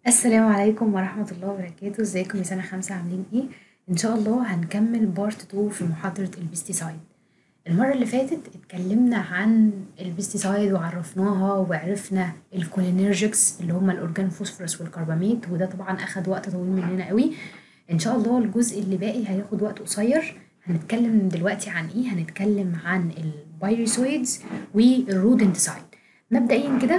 السلام عليكم ورحمة الله وبركاته ازيكم يا سنة خمسة عاملين ايه ان شاء الله هنكمل بارت 2 في محاضرة البستيسايد المرة اللي فاتت اتكلمنا عن البستيسايد وعرفناها وعرفنا الكولينرجيكس اللي هما الاورجان فوسفورس والكرباميد وده طبعا اخد وقت طويل مننا قوي ان شاء الله الجزء اللي باقي هياخد وقت قصير هنتكلم دلوقتي عن ايه هنتكلم عن البايريسويدز والرودنتسايد مبدئيا كده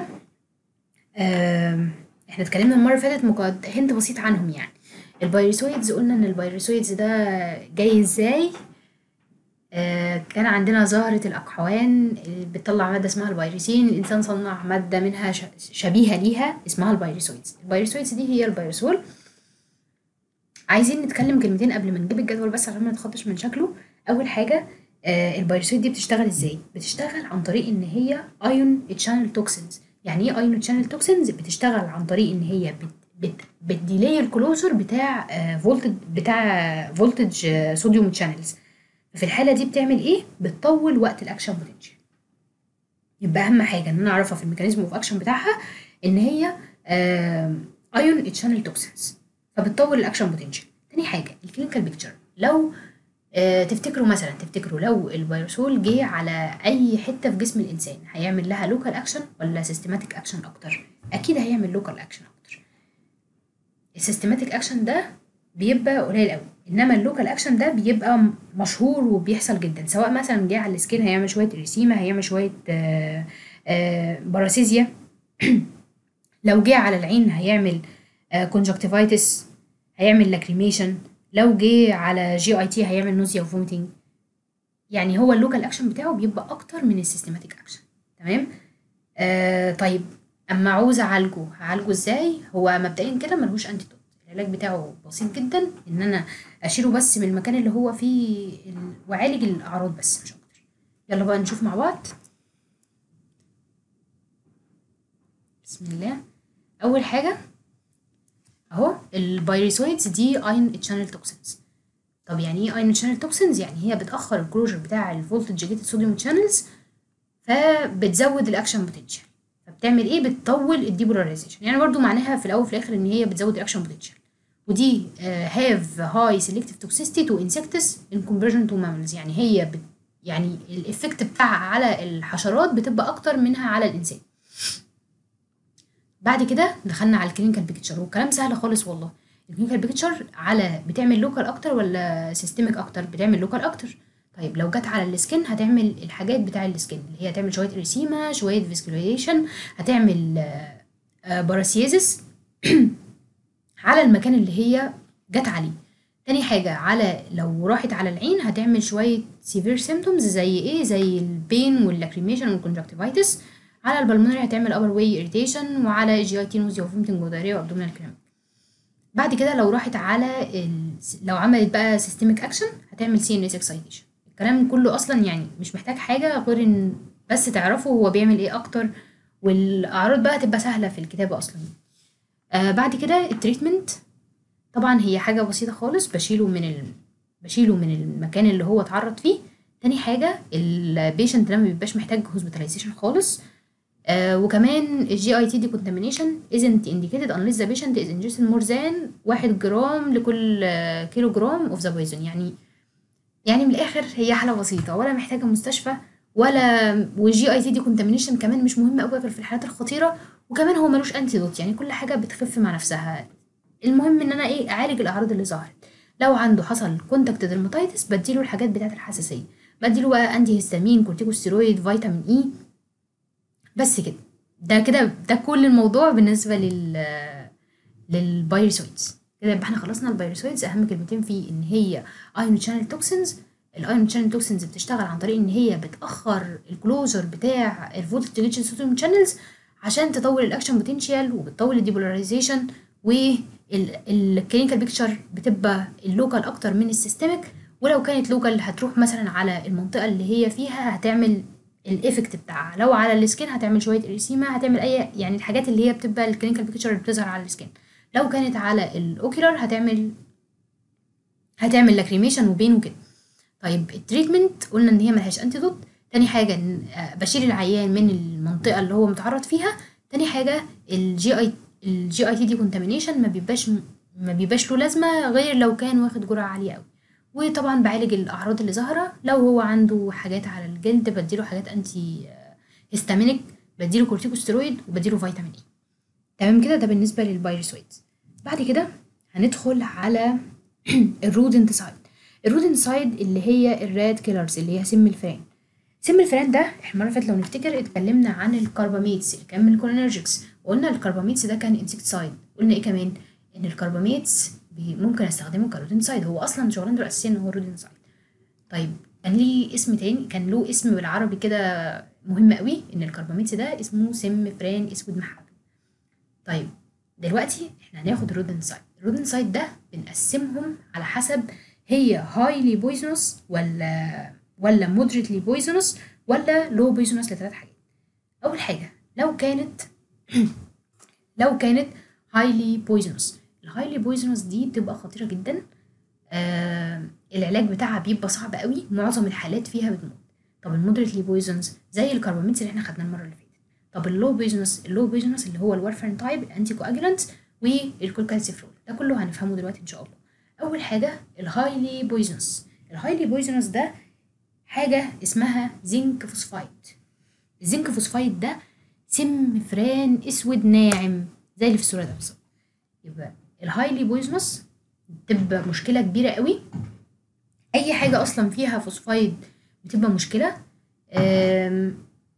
آم، احنا اتكلمنا المره اللي فاتت مقد... هنت بسيط عنهم يعني البايريسويدز قلنا ان البايريسويدز ده جاي ازاي آه كان عندنا زهرة الأقحوان اللي بتطلع مادة اسمها البيروسين الإنسان صنع مادة منها ش- شبيهة ليها اسمها البايريسويدز البايريسويدز دي هي البيروسول عايزين نتكلم كلمتين قبل ما نجيب الجدول بس عشان ما نتخضش من شكله أول حاجة آه البيروسويد دي بتشتغل ازاي بتشتغل عن طريق ان هي ايون تشانل توكسينز يعني ايه ايون تشانل توكسينز بتشتغل عن طريق ان هي بت بت بتديلي الكلوزر بتاع فولتج بتاع فولتج صوديوم شانلز في الحاله دي بتعمل ايه بتطول وقت الاكشن بوتنشال يبقى اهم حاجه ان انا اعرفها في الميكانيزم اوف اكشن بتاعها ان هي ايون تشانل توكسينز فبتطول الاكشن بوتنشال تاني حاجه الكلينيكال بيكتشر لو آه، تفتكروا مثلا تفتكروا لو الفيروسول جه على اي حته في جسم الانسان هيعمل لها لوكال اكشن ولا سيستماتيك اكشن اكتر اكيد هيعمل لوكال اكشن اكتر السيستماتيك اكشن ده بيبقى قليل قوي انما اللوكال اكشن ده بيبقى م- مشهور وبيحصل جدا سواء مثلا جه على السكين هيعمل شويه اريسيما هيعمل شويه آه، آه، باراسيزيا لو جه على العين هيعمل كونجكتيفايتس هيعمل لاكريميشن لو جه على جي اي تي هيعمل نوزيا وفوميتنج يعني هو اللوكال اكشن بتاعه بيبقى اكتر من السيستماتيك اكشن تمام آه طيب اما عاوز اعالجه هعالجه ازاي هو مبدئيا كده ملهوش انتيدوت العلاج بتاعه بسيط جدا ان انا اشيله بس من المكان اللي هو فيه ال... واعالج الاعراض بس مش اكتر يلا بقى نشوف مع بعض بسم الله اول حاجه اهو البايريسويدز دي اين تشانل توكسينز طب يعني ايه اين تشانل توكسينز يعني هي بتاخر الكلوجر بتاع الفولتج جيتد صوديوم شانلز فبتزود الاكشن بوتنشال فبتعمل ايه بتطول الديبولاريزيشن يعني برضو معناها في الاول وفي الاخر ان هي بتزود الاكشن بوتنشال ودي هاف هاي سيلكتيف توكسيستي تو انسكتس ان كومباريشن تو ماملز يعني هي بت يعني الافكت بتاعها على الحشرات بتبقى اكتر منها على الانسان بعد كده دخلنا على الكلينيكال بيكتشر والكلام سهل خالص والله الكلينيكال بيكتشر على بتعمل لوكال اكتر ولا سيستميك اكتر بتعمل لوكال اكتر طيب لو جت على السكن هتعمل الحاجات بتاع السكن اللي هي هتعمل شويه اريسيما شويه فيسكوليشن هتعمل باراسيزس على المكان اللي هي جت عليه تاني حاجة على لو راحت على العين هتعمل شوية سيفير سيمتومز زي ايه زي البين واللاكريميشن والكونجكتيفايتس على البلمونري هتعمل upper way irritation وعلى جي اي تي نوزيا وفومتنج وداريا وابدومينال كريم بعد كده لو راحت على ال... لو عملت بقى سيستميك اكشن هتعمل سي ان اس اكسايتيشن الكلام كله اصلا يعني مش محتاج حاجه غير ان بس تعرفوا هو بيعمل ايه اكتر والاعراض بقى تبقى سهله في الكتابه اصلا آه بعد كده التريتمنت طبعا هي حاجه بسيطه خالص بشيله من ال... بشيله من المكان اللي هو اتعرض فيه تاني حاجه البيشنت ده ما بيبقاش محتاج هوسبيتاليزيشن خالص آه وكمان الجي اي تي دي كونتامينيشن isn't indicated unless the patient is ingested more than واحد جرام لكل آه، كيلو جرام of the poison يعني يعني من الاخر هي حاله بسيطه ولا محتاجه مستشفى ولا والجي اي تي دي كونتامينيشن كمان مش مهم قوي في الحالات الخطيره وكمان هو ملوش انتيدوت يعني كل حاجه بتخف مع نفسها المهم ان انا ايه اعالج الاعراض اللي ظهرت لو عنده حصل كونتاكت ديرماتيتس بديله الحاجات بتاعه الحساسيه بديله بقى انتي هيستامين كورتيكوستيرويد فيتامين اي بس كده ده كده ده كل الموضوع بالنسبه لل للبايرسويدز كده يبقى احنا خلصنا البايرسويدز اهم كلمتين فيه ان هي ايون شانل توكسينز الايون شانل توكسينز بتشتغل عن طريق ان هي بتاخر الكلوزر بتاع الفولتج صوديوم شانلز عشان تطول الاكشن بوتنشال وبتطول الديبولاريزيشن والكلينيكال بيكتشر بتبقى اللوكال اكتر من السيستميك ولو كانت لوكال هتروح مثلا على المنطقه اللي هي فيها هتعمل الايفكت بتاعها لو على السكين هتعمل شويه اريسيما هتعمل اي يعني الحاجات اللي هي بتبقى الكلينيكال بيكتشر اللي بتظهر على السكين لو كانت على الاوكيلر هتعمل هتعمل لاكريميشن وبين وكده طيب التريتمنت قلنا ان هي ملهاش انتيدوت تاني حاجه إن آه، بشيل العيان من المنطقه اللي هو متعرض فيها تاني حاجه الجي اي الجي اي تي دي كونتامينيشن ما بيبقاش ما بيبقاش له لازمه غير لو كان واخد جرعه عاليه قوي وطبعا بعالج الاعراض اللي ظاهره لو هو عنده حاجات على الجلد بديله حاجات انتي هيستامينيك بديله كورتيكوستيرويد وبديله فيتامين اي تمام كده ده بالنسبه للفيروسويد بعد كده هندخل على الرودنتسايد الرودنتسايد اللي هي الراد كيلرز اللي هي سم الفئران سم الفئران ده احنا المره اللي فاتت لو نفتكر اتكلمنا عن الكرباميتس اللي كان من الكولينرجيكس وقلنا الكرباميتس ده كان انسكتسايد قلنا ايه كمان ان الكرباميتس بي- ممكن استخدمه كرودنسايد هو اصلا شغلانته الاساسيه ان هو رودنسايد طيب كان ليه اسم تاني كان له اسم بالعربي كده مهم قوي ان الكرباميتس ده اسمه سم فران اسود محب طيب دلوقتي احنا هناخد الرودنسايد الرودنسايد ده بنقسمهم على حسب هي هايلي بويزونس ولا ولا مودريتلي بويزونس ولا لو بويزونس لثلاث حاجات اول حاجه لو كانت لو كانت هايلي بويزونس الهايلي بويزونس دي بتبقى خطيره جدا آه العلاج بتاعها بيبقى صعب قوي معظم الحالات فيها بتموت طب المودريتلي بويزونز زي الكرباميتس اللي احنا خدناه المره اللي فاتت طب اللو بويزونس اللو بويزونس اللي هو الورفرين تايب الانتي كواجولانت والكولكالسيفرول ده كله هنفهمه دلوقتي ان شاء الله اول حاجه الهايلي بويزونس الهايلي بويزونس ده حاجه اسمها زنك فوسفايد الزنك فوسفايد ده سم فران اسود ناعم زي اللي في الصوره ده بالظبط يبقى الهايلي بويزونس بتبقى مشكله كبيره قوي اي حاجه اصلا فيها فوسفايد بتبقى مشكله أم،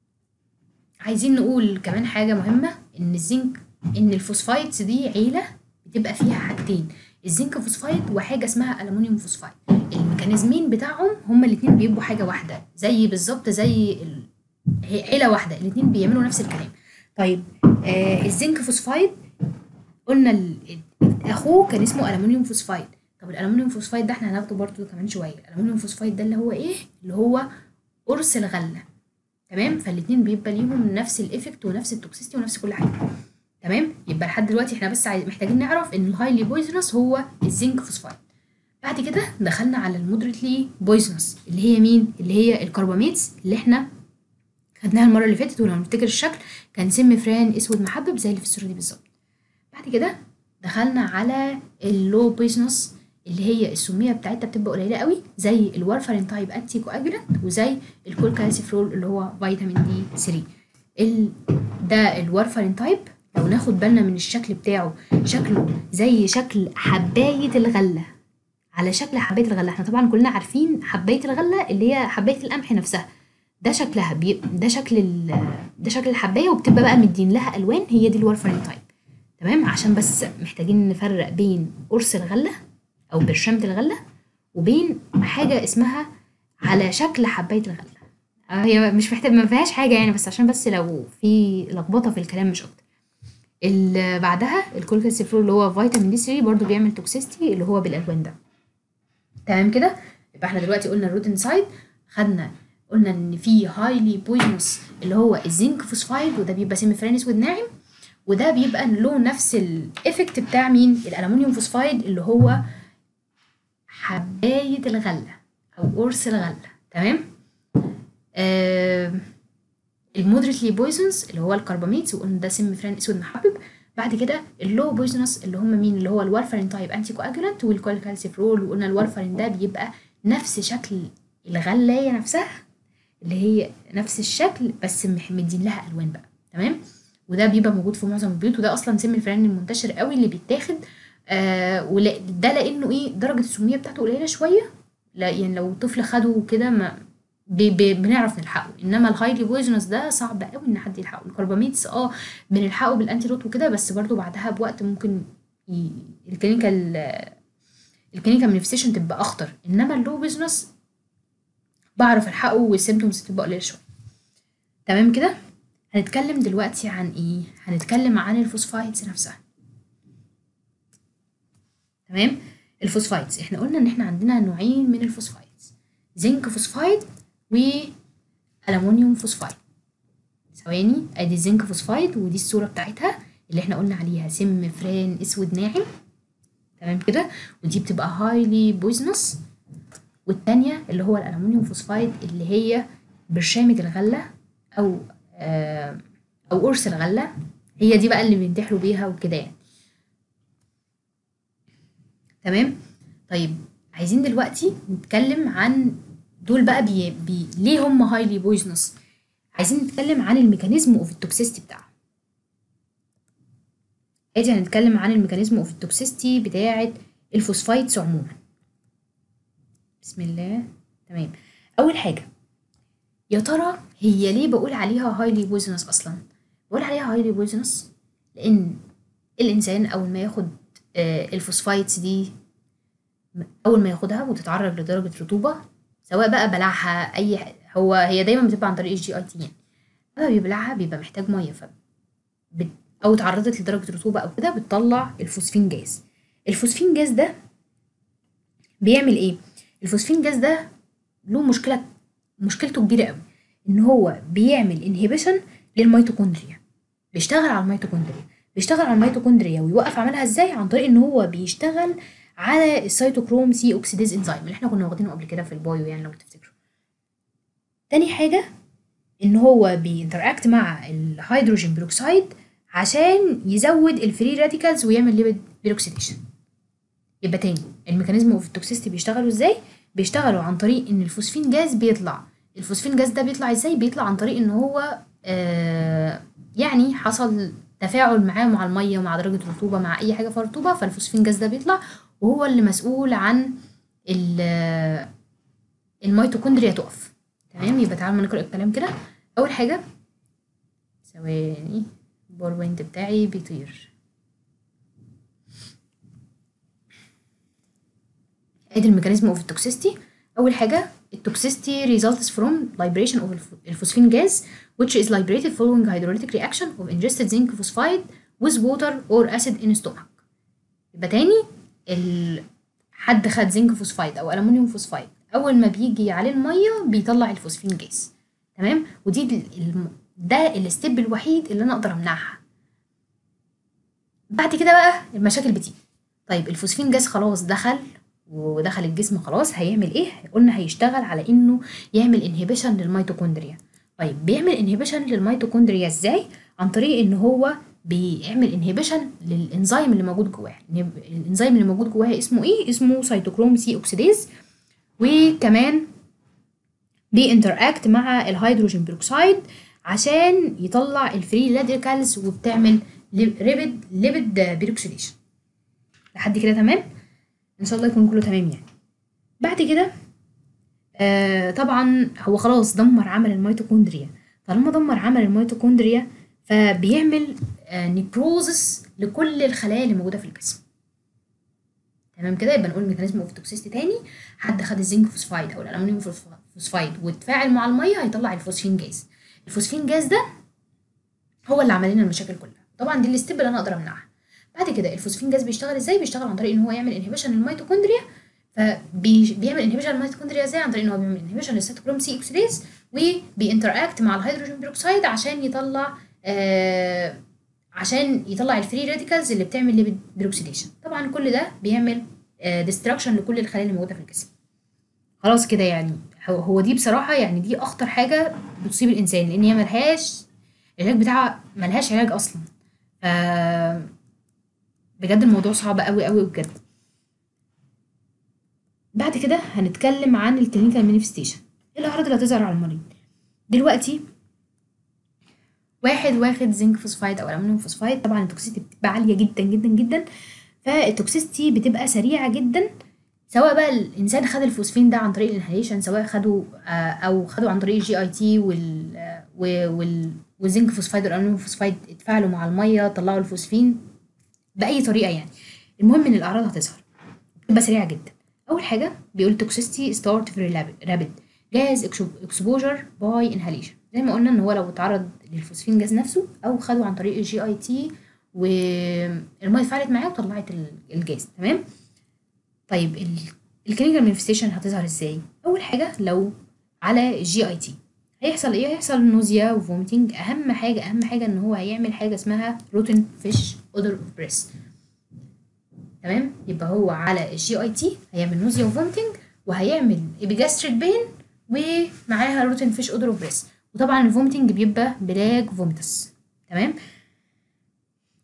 عايزين نقول كمان حاجه مهمه ان الزنك ان الفوسفايدز دي عيله بتبقى فيها حاجتين الزنك فوسفايد وحاجه اسمها الومنيوم فوسفايد الميكانيزمين بتاعهم هما الاتنين بيبقوا حاجه واحده زي بالظبط زي ال... هي عيله واحده الاتنين بيعملوا نفس الكلام طيب آه الزنك فوسفايد قلنا ال... اخوه كان اسمه الومنيوم فوسفايد طب الالومنيوم فوسفايد ده احنا هناخده برضو كمان شويه الالومنيوم فوسفايد ده اللي هو ايه اللي هو قرص الغله تمام فالاتنين بيبقى ليهم نفس الايفكت ونفس التوكسيستي ونفس كل حاجه تمام يبقى لحد دلوقتي احنا بس عايز محتاجين نعرف ان الهايلي بويزنس هو الزنك فوسفايد بعد كده دخلنا على المودريتلي بويزنس اللي هي مين اللي هي الكرباميتس اللي احنا خدناها المره اللي فاتت ولو نفتكر الشكل كان سم فران اسود محبب زي اللي في الصوره دي بالظبط بعد كده دخلنا على اللو بويزنس اللي هي السميه بتاعتها بتبقى قليله قوي زي الوارفارين تايب انتي كواجولانت وزي الكولكالسيفرول اللي هو فيتامين دي 3 ال... ده الوارفارين تايب لو ناخد بالنا من الشكل بتاعه شكله زي شكل حبايه الغله على شكل حبايه الغله احنا طبعا كلنا عارفين حبايه الغله اللي هي حبايه القمح نفسها ده شكلها بي... ده شكل ال... ده شكل الحبايه وبتبقى بقى مدين لها الوان هي دي الوارفارين تايب تمام عشان بس محتاجين نفرق بين قرص الغله او برشامه الغله وبين حاجه اسمها على شكل حبايه الغله آه هي مش محتاج ما فيهاش حاجه يعني بس عشان بس لو في لخبطه في الكلام مش اكتر اللي بعدها الكولكالسيفرول اللي هو فيتامين دي 3 برضو بيعمل توكسيستي اللي هو بالالوان ده تمام كده يبقى احنا دلوقتي قلنا الروتنسايد خدنا قلنا ان في هايلي بويزنس اللي هو الزنك فوسفايد وده بيبقى سيمي فران اسود ناعم وده بيبقى له نفس الايفكت بتاع مين الالومنيوم فوسفايد اللي هو حبايه الغله او قرص الغله تمام آه المودريتلي بويزنس اللي هو الكرباميتس وقلنا ده سم فران اسود محبب بعد كده اللو بويزنس اللي هم مين اللي هو الوارفارين تايب انتي كواجولانت والكالسيفرول وقلنا الوارفارين ده بيبقى نفس شكل الغلايه نفسها اللي هي نفس الشكل بس مح- مدين لها الوان بقى تمام وده بيبقى موجود في معظم البيوت وده اصلا سم الفئران المنتشر قوي اللي بيتاخد آه ولا ده لانه ايه درجه السميه بتاعته قليله شويه لا يعني لو طفل خده كده ما بي بي بنعرف نلحقه انما الهايلي بويزنس ده صعب قوي ان حد يلحقه الكرباميتس اه بنلحقه بالانتي روت وكده بس برضو بعدها بوقت ممكن ي... الكلينيكال الكلينيكال مانيفستيشن تبقى اخطر انما اللو بيزنس بعرف الحقه والسيمتومز تبقى قليله شويه تمام كده هنتكلم دلوقتي عن ايه هنتكلم عن الفوسفايدز نفسها تمام الفوسفايدز احنا قلنا ان احنا عندنا نوعين من الفوسفايدز زنك فوسفايد والومنيوم فوسفايد ثواني ادي الزنك فوسفايد ودي الصوره بتاعتها اللي احنا قلنا عليها سم فران اسود ناعم تمام كده ودي بتبقى هايلي بويزنس والتانية اللي هو الألمنيوم فوسفايد اللي هي برشامة الغلة أو آه أو قرص الغلة هي دي بقى اللي بينتحروا بيها وكده يعني تمام طيب عايزين دلوقتي نتكلم عن دول بقى بي... بي... ليه هم هايلي بويزنس عايزين نتكلم عن الميكانيزم اوف التوكسيستي بتاعهم ادي هنتكلم عن الميكانيزم اوف التوكسيستي بتاعه الفوسفايتس عموما بسم الله تمام اول حاجه يا ترى هي ليه بقول عليها هايلي بويزنس اصلا بقول عليها هايلي بويزنس لان الانسان اول ما ياخد آه، الفوسفايتس دي اول ما ياخدها وتتعرض لدرجه رطوبه سواء بقى بلعها اي ح- هو هي دايما بتبقى عن طريق الجي اي تي يعني لما بيبلعها بيبقى محتاج ميه ف بت... او اتعرضت لدرجه رطوبه او كده بتطلع الفوسفين جاز الفوسفين جاز ده بيعمل ايه الفوسفين جاز ده له مشكله مشكلته كبيره قوي ان هو بيعمل انهبيشن للميتوكوندريا بيشتغل على الميتوكوندريا بيشتغل على الميتوكوندريا ويوقف عملها ازاي عن طريق ان هو بيشتغل على السيتوكروم سي اوكسيديز انزيم اللي احنا كنا واخدينه قبل كده في البايو يعني لو تفتكروا تاني حاجه ان هو بينتراكت مع الهيدروجين بيروكسيد عشان يزود الفري راديكالز ويعمل ليبيد بيروكسيديشن يبقى تاني الميكانيزم اوف التوكسيستي بيشتغلوا ازاي بيشتغلوا عن طريق ان الفوسفين جاز بيطلع الفوسفين جاز ده بيطلع ازاي بيطلع عن طريق ان هو آه يعني حصل تفاعل معاه مع الميه مع درجه رطوبه مع اي حاجه فيها رطوبه فالفوسفين جاز ده بيطلع وهو اللي مسؤول عن ال- الميتوكوندريا تقف تمام يبقى تعالوا نقرا الكلام كده اول حاجه ثواني الباوربوينت بتاعي بيطير ادي الميكانيزم اوف التوكسيستي اول حاجه التوكسيستي results from liberation of الف- الفوسفين gas which is liberated following hydrolytic reaction of ingested zinc phosphide with water or acid in stomach يبقى تاني ال... حد خد زنك فوسفايد او الومنيوم فوسفايد اول ما بيجي عليه الميه بيطلع الفوسفين جاز تمام ودي ال... الم... ده الستيب الوحيد اللي انا اقدر امنعها بعد كده بقى المشاكل بتيجي طيب الفوسفين جاز خلاص دخل ودخل الجسم خلاص هيعمل ايه قلنا هيشتغل على انه يعمل انهبيشن للميتوكوندريا طيب بيعمل انهبيشن للميتوكوندريا ازاي عن طريق ان هو بيعمل انهبيشن للانزيم اللي موجود جواها الانزيم اللي موجود جواها اسمه ايه اسمه سيتوكروم سي اوكسيديز وكمان بينتراكت مع الهيدروجين بيروكسيد عشان يطلع الفري راديكالز وبتعمل ليبيد ليبيد بيروكسيديشن لحد كده تمام ان شاء الله يكون كله تمام يعني بعد كده آه طبعا هو خلاص دمر عمل الميتوكوندريا طالما دمر عمل الميتوكوندريا فبيعمل آه نيكروزس لكل الخلايا اللي موجوده في الجسم تمام كده يبقى نقول ميكانيزم اوف توكسيستي تاني حد خد الزنك فوسفايد او الالومنيوم فوسفايد واتفاعل مع الميه هيطلع الفوسفين جاز الفوسفين جاز ده هو اللي عمل لنا المشاكل كلها طبعا دي الستيب اللي انا اقدر امنعها بعد كده الفوسفين جاز بيشتغل ازاي بيشتغل عن طريق ان هو يعمل انهبيشن للميتوكوندريا فبيعمل انهبيشن للميتوكوندريا ازاي عن طريق ان هو بيعمل انهبيشن للسيتوكروم سي اوكسيديز وبينتراكت مع الهيدروجين بيروكسيد عشان يطلع آه عشان يطلع الفري راديكالز اللي بتعمل ليبيد بيروكسيديشن طبعا كل ده بيعمل ديستراكشن لكل الخلايا اللي موجوده في الجسم خلاص كده يعني هو هو دي بصراحه يعني دي اخطر حاجه بتصيب الانسان لان هي ملهاش العلاج بتاعها ملهاش علاج اصلا ف بجد الموضوع صعب قوي قوي بجد بعد كده هنتكلم عن الكلينيكال مانيفستيشن الاعراض اللي هتظهر على المريض دلوقتي واحد واخد زنك فوسفايد او الومنيوم فوسفايد طبعا التوكسيتي بتبقى عاليه جدا جدا جدا فالتوكسيستي بتبقى سريعه جدا سواء بقى الانسان خد الفوسفين ده عن طريق الانهاليشن سواء خده آه، او خده عن طريق الجي اي تي وال آه، و- وال والزنك فوسفايد والالومنيوم فوسفايد اتفاعلوا مع الميه طلعوا الفوسفين باي طريقه يعني المهم ان الاعراض هتظهر بتبقى سريعه جدا اول حاجه بيقول توكسيستي ستارت فيري رابيد جاز اكسبوجر باي انهاليشن زي ما قلنا ان هو لو اتعرض للفوسفين جاز نفسه او خده عن طريق الجي اي تي والميه اتفاعلت معاه وطلعت ال- الجاز تمام طيب الكلينيكال مانيفستيشن هتظهر ازاي اول حاجه لو على الجي اي تي هيحصل ايه هيحصل نوزيا وفوميتنج اهم حاجه اهم حاجه ان هو هيعمل حاجه اسمها روتن فيش اودر اوف بريس تمام يبقى هو على الجي اي تي هيعمل نوزيا وفوميتنج وهيعمل ابيجاستريك بين ومعاها روتن فيش اودر اوف بريس وطبعا الفوميتنج بيبقى بلاك فوميتس تمام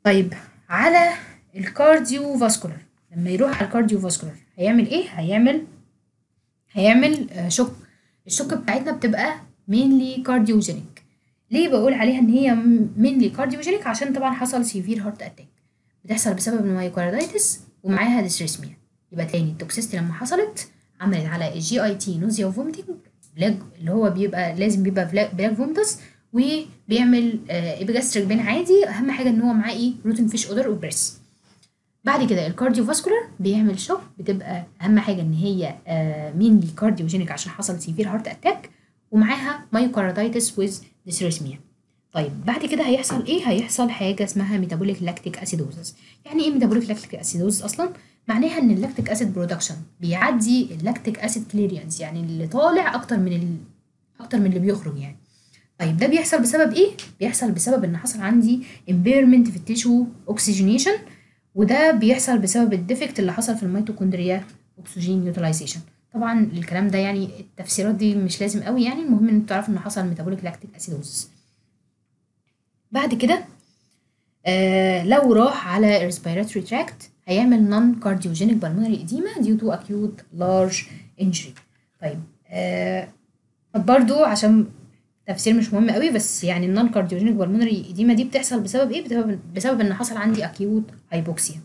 طيب على الكارديو فاسكولار لما يروح على الكارديو فاسكولار هيعمل ايه هيعمل هيعمل آه، شوك الشوك بتاعتنا بتبقى مينلي كارديوجينيك ليه بقول عليها ان هي مينلي كارديوجينيك عشان طبعا حصل سيفير هارت اتاك بتحصل بسبب المايوكاردايتس ومعاها ديسريسميا يبقى تاني التوكسيستي لما حصلت عملت على الجي اي تي نوزيا وفوميتنج بلاك اللي هو بيبقى لازم بيبقى بلاك, بلاك فومتس وبيعمل ايبيجاستريك بين عادي اهم حاجه ان هو معاه ايه روتين فيش اودر وبريس بعد كده الكارديو فاسكولار بيعمل شوك بتبقى اهم حاجه ان هي مينلي كارديوجينيك عشان حصل سيفير هارت اتاك ومعاها مايوكاردايتس ويز ديسريسميا طيب بعد كده هيحصل ايه هيحصل حاجه اسمها ميتابوليك لاكتيك اسيدوزس يعني ايه ميتابوليك لاكتيك اسيدوزس اصلا معناها ان اللاكتيك اسيد برودكشن بيعدي اللاكتيك اسيد كليريانس يعني اللي طالع اكتر من ال... اكتر من اللي بيخرج يعني طيب ده بيحصل بسبب ايه بيحصل بسبب ان حصل عندي impairment في التيشو اوكسجينيشن وده بيحصل بسبب الديفكت اللي حصل في الميتوكوندريا اكسجين يوتيلايزيشن طبعا الكلام ده يعني التفسيرات دي مش لازم قوي يعني المهم ان انتوا تعرفوا ان حصل ميتابوليك لاكتيك اسيدوزس بعد كده آه لو راح على respiratory tract هيعمل non cardiogenic pulmonary edema due to acute large injury طيب آه طب برضو عشان تفسير مش مهم قوي بس يعني النون كارديوجينيك بالمونري اديما دي بتحصل بسبب ايه بسبب بسبب ان حصل عندي اكيوت هايبوكسيا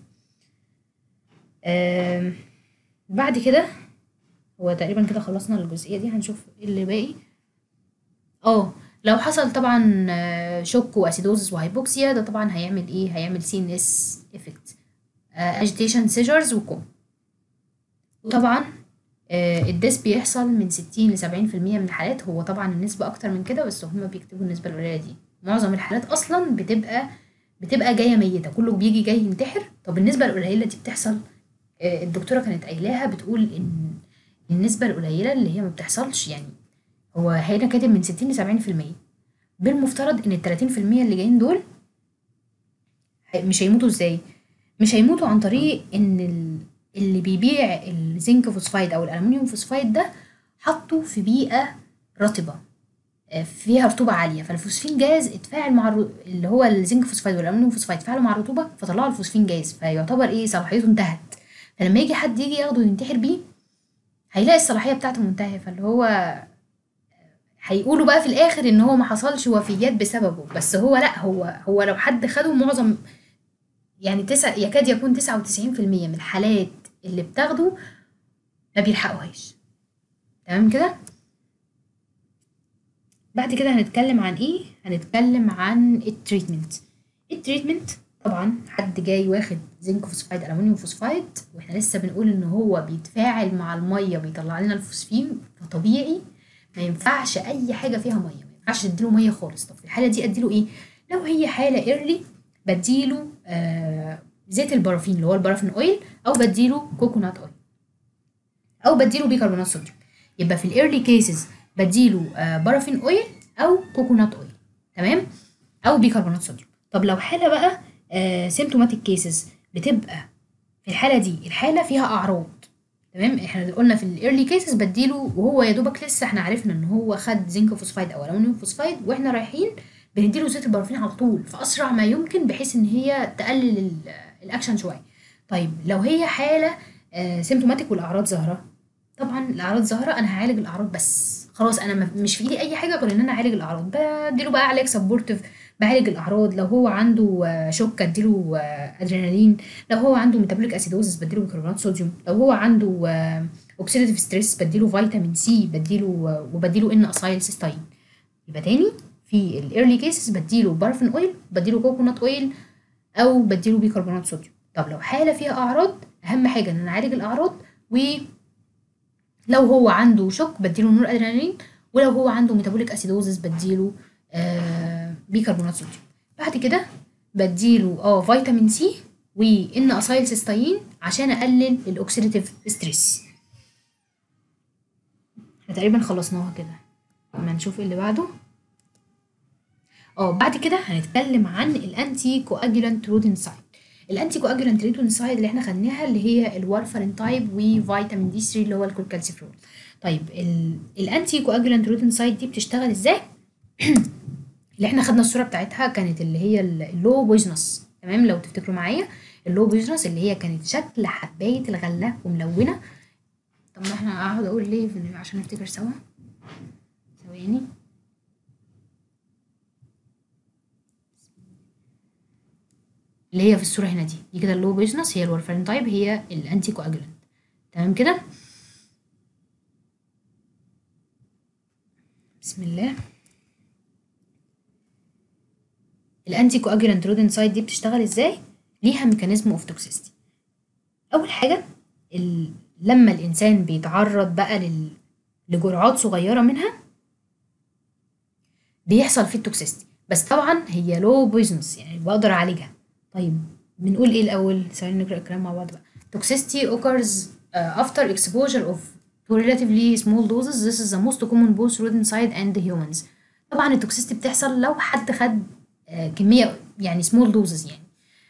آم، بعد كده هو تقريبا كده خلصنا الجزئيه دي هنشوف ايه اللي باقي اه لو حصل طبعا آه، شوك واسيدوزس وهايبوكسيا ده طبعا هيعمل ايه هيعمل سي ان اس افكت اجيتيشن سيجرز وكوم وطبعا آه، الديس بيحصل من 60 ل 70% من الحالات هو طبعا النسبة أكتر من كده بس هما بيكتبوا النسبة القليلة دي معظم الحالات أصلا بتبقى بتبقى جاية ميتة كله بيجي جاي ينتحر طب النسبة القليلة دي بتحصل آه، الدكتورة كانت قايلاها بتقول إن النسبة القليلة اللي هي ما بتحصلش يعني هو هنا كاتب من 60 ل 70% بالمفترض إن ال 30% اللي جايين دول هي- مش هيموتوا ازاي مش هيموتوا عن طريق ان ال- اللي بيبيع الزنك فوسفايد او الالومنيوم فوسفايد ده حطه في بيئه رطبه آه، فيها رطوبه عاليه فالفوسفين جاز اتفاعل مع الر- اللي هو الزنك فوسفايد والالومنيوم فوسفايد اتفاعلوا مع الرطوبه فطلعوا الفوسفين جاز فيعتبر ايه صلاحيته انتهت فلما يجي حد يجي ياخده وينتحر بيه هيلاقي الصلاحيه بتاعته منتهيه فاللي هو هيقولوا بقى في الاخر ان هو ما حصلش وفيات بسببه بس هو لا هو هو لو حد خده معظم يعني تسع يكاد يكون تسعة وتسعين في المية من الحالات اللي بتاخده ما بيلحقوهاش تمام كده بعد كده هنتكلم عن ايه هنتكلم عن التريتمنت التريتمنت طبعا حد جاي واخد زنك فوسفايد الومنيوم فوسفايد واحنا لسه بنقول ان هو بيتفاعل مع الميه بيطلع لنا الفوسفين فطبيعي ما ينفعش اي حاجه فيها ميه ما ينفعش اديله ميه خالص طب في الحاله دي اديله ايه لو هي حاله ايرلي بديله آه زيت البرافين اللي هو البرافين اويل او بديله كوكونات اويل او بديله بيكربونات صوديوم يبقى في الايرلي كيسز بديله آه بارافين اويل او كوكونات اويل تمام او بيكربونات صوديوم طب لو حاله بقى سيمتوماتيك كيسز بتبقى في الحاله دي الحاله فيها اعراض تمام احنا قلنا في الايرلي كيسز بديله وهو يا دوبك لسه احنا عرفنا ان هو خد زنك فوسفايد او الومنيوم فوسفايد واحنا رايحين بنديله زيت البرافين على طول في اسرع ما يمكن بحيث ان هي تقلل ال- الاكشن شويه طيب لو هي حاله سيمتوماتيك والاعراض ظاهره طبعا الاعراض ظاهره انا هعالج الاعراض بس خلاص انا ما- مش في ايدي اي حاجه غير ان انا اعالج الاعراض بديله بقى علاج سبورتيف بعالج الاعراض لو هو عنده آه، شوك اديله آه، ادرينالين لو هو عنده ميتابوليك اسيدوزس بديله بيكربونات صوديوم لو هو عنده اوكسيديتيف ستريس بديله فيتامين سي بديله آه، وبديله ان اسايل سيستاين يبقى تاني في الايرلي كيسز بديله بارفن اويل بديله كوكونات اويل او بديله بيكربونات صوديوم طب لو حاله فيها اعراض اهم حاجه ان انا اعالج الاعراض ولو هو عنده شوك بديله نور ادرينالين ولو هو عنده ميتابوليك اسيدوزس بديله آه بيكربونات صوديوم بعد كده بديله اه فيتامين سي وان اسايل سيستاين عشان اقلل الاوكسيديتيف ستريس احنا تقريبا خلصناها كده اما نشوف اللي بعده اه بعد كده هنتكلم عن الانتي كواجولانت رودنسايد الانتي كواجولانت رودنسايد اللي احنا خدناها اللي هي الوارفارين تايب وفيتامين دي 3 اللي هو الكولكالسيفرول طيب ال- الانتي كواجولانت رودنسايد دي بتشتغل ازاي اللي احنا خدنا الصوره بتاعتها كانت اللي هي اللو بويزنس تمام لو تفتكروا معايا اللو بيزنس اللي هي كانت شكل حبايه الغله وملونه طب ما احنا اقعد اقول ليه في- عشان نفتكر سوا ثواني اللي هي في الصورة هنا دي دي كده اللو بيزنس هي الورفرين تايب هي الانتي كواجولانت تمام كده بسم الله الانتي كواجولانت رودنسايد دي بتشتغل ازاي ليها ميكانيزم اوف توكسيستي اول حاجه ال... لما الانسان بيتعرض بقى لل... لجرعات صغيره منها بيحصل فيه التوكسيستي بس طبعا هي لو بويزنس يعني بقدر اعالجها طيب بنقول ايه الاول ثواني نقرا الكلام مع بعض بقى toxicity occurs uh, after exposure of to relatively small doses this is the most common both rodent and humans طبعا التوكسيستي بتحصل لو حد خد آه، كميه يعني small doses يعني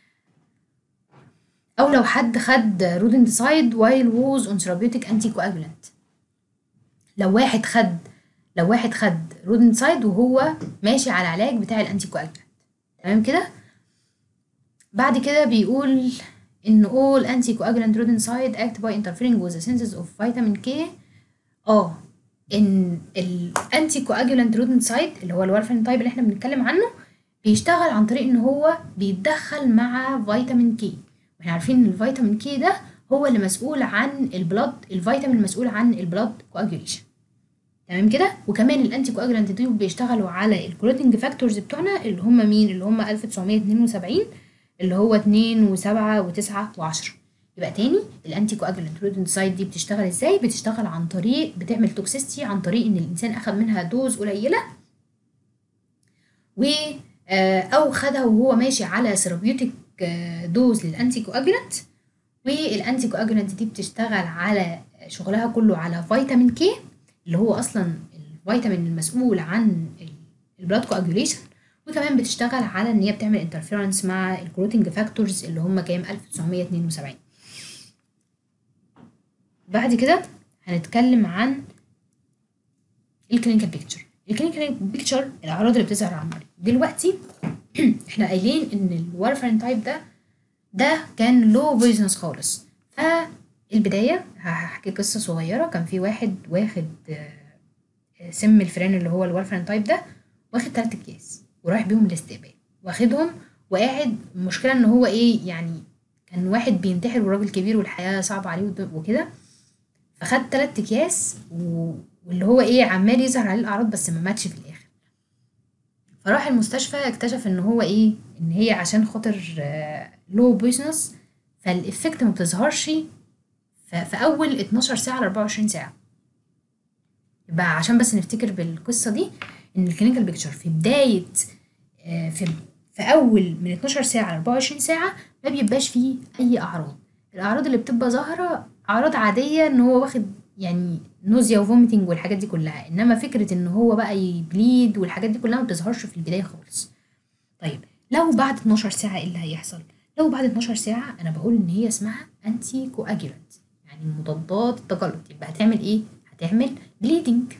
او لو حد خد رودنتسايد while was on therapeutic anticoagulant لو واحد خد لو واحد خد رودنتسايد وهو ماشي على العلاج بتاع الانتيكواجولانت تمام كده بعد كده بيقول ان all anticoagulant rodenticides act by interfering with the synthesis of vitamin K اه ان الانتي كواجولانت رودنسايد اللي هو الورفرين تايب اللي احنا بنتكلم عنه بيشتغل عن طريق ان هو بيتدخل مع فيتامين كي واحنا عارفين ان الفيتامين كي ده هو اللي مسؤول عن البلاد الفيتامين المسؤول عن البلاد كواجوليشن تمام كده وكمان الانتي كواجولانت دول بيشتغلوا على الكلوتنج فاكتورز بتوعنا اللي هم مين اللي هم 1972 اللي هو 2 و7 و9 و10 يبقى تاني الانتي كواجولانت رودنسايد دي بتشتغل ازاي بتشتغل عن طريق بتعمل توكسيستي عن طريق ان الانسان اخذ منها دوز قليله و آه، او خدها وهو ماشي على ثيرابيوتيك دوز للانتي كواجولانت والانتي كواجولانت دي بتشتغل على شغلها كله على فيتامين كي اللي هو اصلا الفيتامين المسؤول عن البلاد كواجوليشن وكمان بتشتغل على ان هي بتعمل انترفيرنس مع الكلوتنج فاكتورز اللي هم كام 1972 بعد كده هنتكلم عن الكلينيكال بيكتشر الكلينيكال بيكتشر الاعراض اللي بتظهر على المريض دلوقتي احنا قايلين ان الوارفرين تايب ده ده كان لو بيزنس خالص فالبدايه هحكي قصه صغيره كان في واحد واخد آه، سم الفيران اللي هو الوارفرين تايب ده واخد تلات اكياس ورايح بيهم الاستقبال واخدهم وقاعد المشكله ان هو ايه يعني كان واحد بينتحر وراجل كبير والحياه صعبه عليه وب- وكده فخد تلات اكياس و... واللي هو ايه عمال يظهر عليه الاعراض بس ما ماتش في الاخر فراح المستشفى اكتشف ان هو ايه ان هي عشان خاطر لو بيزنس فالافكت ما بتظهرش ف- في اول 12 ساعه ل 24 ساعه يبقى عشان بس نفتكر بالقصه دي ان الكلينيكال بيكتشر في بدايه آه، في في اول من 12 ساعه ل 24 ساعه ما بيبقاش فيه اي اعراض الاعراض اللي بتبقى ظاهره اعراض عاديه ان هو واخد يعني نوزيا وفوميتنج والحاجات دي كلها انما فكره ان هو بقى يبليد والحاجات دي كلها ما بتظهرش في البدايه خالص طيب لو بعد 12 ساعه ايه اللي هيحصل لو بعد 12 ساعه انا بقول ان هي اسمها انتي كواجولانت يعني مضادات التجلط يبقى هتعمل ايه هتعمل بليدنج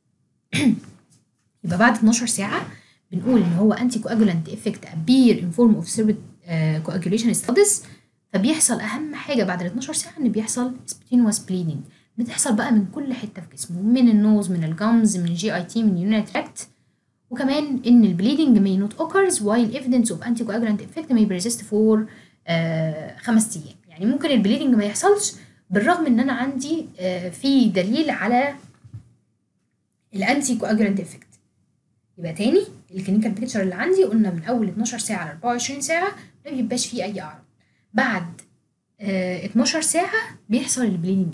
يبقى بعد 12 ساعه بنقول ان هو انتي كواجولانت افكت appear in form of cerebral coagulation studies فبيحصل اهم حاجه بعد ال 12 ساعه ان بيحصل spontaneous bleeding بتحصل بقى من كل حته في جسمه من النوز من الجمز من الجي اي تي من اليونيت تراكت وكمان ان البليدنج may not occurs while evidence of anticoagulant effect may persist for آه خمس ايام يعني ممكن البليدنج ما يحصلش بالرغم ان انا عندي آه في دليل على الانتي كواجولانت افكت يبقى تاني الكلينيكال بيكتشر اللي عندي قلنا من اول 12 ساعه ل 24 ساعه ما بيبقاش فيه اي اعراض بعد آه 12 ساعه بيحصل البليدنج ده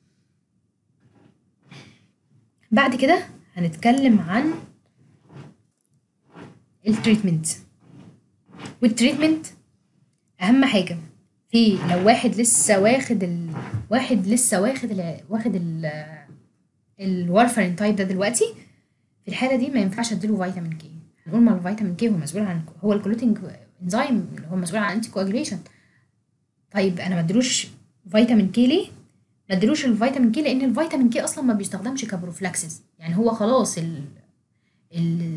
بعد كده هنتكلم عن التريتمنت والتريتمنت اهم حاجه في لو واحد لسه واخد ال... واحد لسه واخد ال... واخد ال... الوارفرين تايب ده دلوقتي في الحاله دي ما ينفعش اديله فيتامين كي هنقول ما الفيتامين كي هو مسؤول عن هو الكلوتنج انزيم اللي هو مسؤول عن انتي كواجوليشن طيب انا ما اديلوش فيتامين كي ليه ما اديلوش الفيتامين كي لان الفيتامين كي اصلا ما بيستخدمش كبروفلاكسس يعني هو خلاص ال ال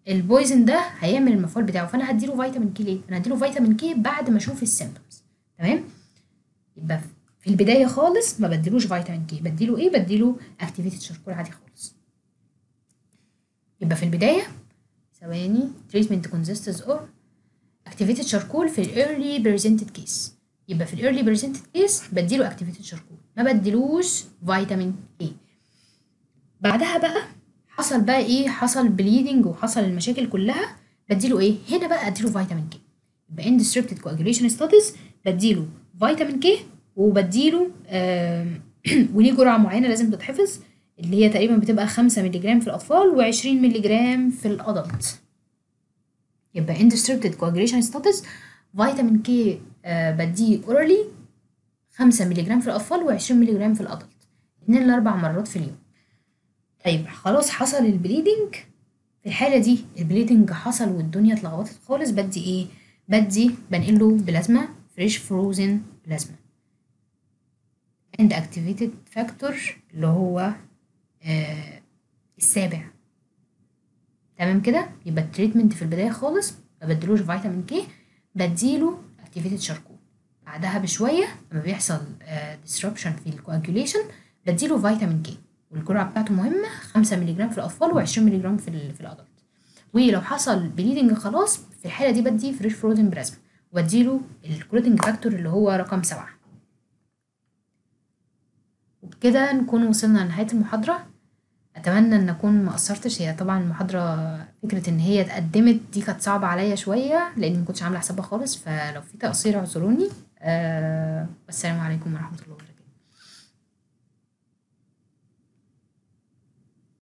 البويزن ده هيعمل المفعول بتاعه فانا هديله فيتامين كي ليه انا هديله فيتامين كي بعد ما اشوف السيمبتومز تمام يبقى في البدايه خالص ما بديلوش فيتامين كي بديله ايه بديله اكتيفيتد شاركول عادي خالص يبقى في البدايه ثواني treatment consists of activated charcoal في early presented case يبقى في early presented case بديله activated charcoal ما بديلوش فيتامين A بعدها بقى حصل بقى ايه حصل بليدنج وحصل المشاكل كلها بديله ايه هنا بقى اديله فيتامين كي يبقى ان disrupted coagulation status بديله فيتامين كي وبديله آم، وليه جرعه معينه لازم تتحفظ اللي هي تقريبا بتبقى 5 مللي جرام في الاطفال و20 مللي جرام في الادلت يبقى ان disrupted coagulation status فيتامين كي آه بديه اورالي 5 مللي جرام في الاطفال و20 مللي جرام في الادلت اتنين لاربع مرات في اليوم طيب خلاص حصل البليدنج في الحالة دي البليدنج حصل والدنيا اتلخبطت خالص بدي ايه بدي بنقله بلازما فريش فروزن بلازما and activated factor اللي هو آه السابع تمام كده يبقى التريتمنت في البداية خالص ما بديلوش فيتامين كي بديله activated شاركول بعدها بشوية لما بيحصل آه disruption في الكواجوليشن بديله فيتامين كي والجرعة بتاعته مهمة 5 مللي جرام في الأطفال و20 مللي جرام في ال في الأدلت ولو حصل بليدنج خلاص في الحالة دي بدي فريش فروزن بلازما واديله الكلوتنج فاكتور اللي هو رقم سبعة وبكده نكون وصلنا لنهاية المحاضرة أتمنى إن أكون ما قصرتش هي طبعا المحاضرة فكرة إن هي اتقدمت دي كانت صعبة عليا شوية لأني مكنتش عاملة حسابها خالص فلو في تقصير اعذروني آه والسلام عليكم ورحمة الله وبركاته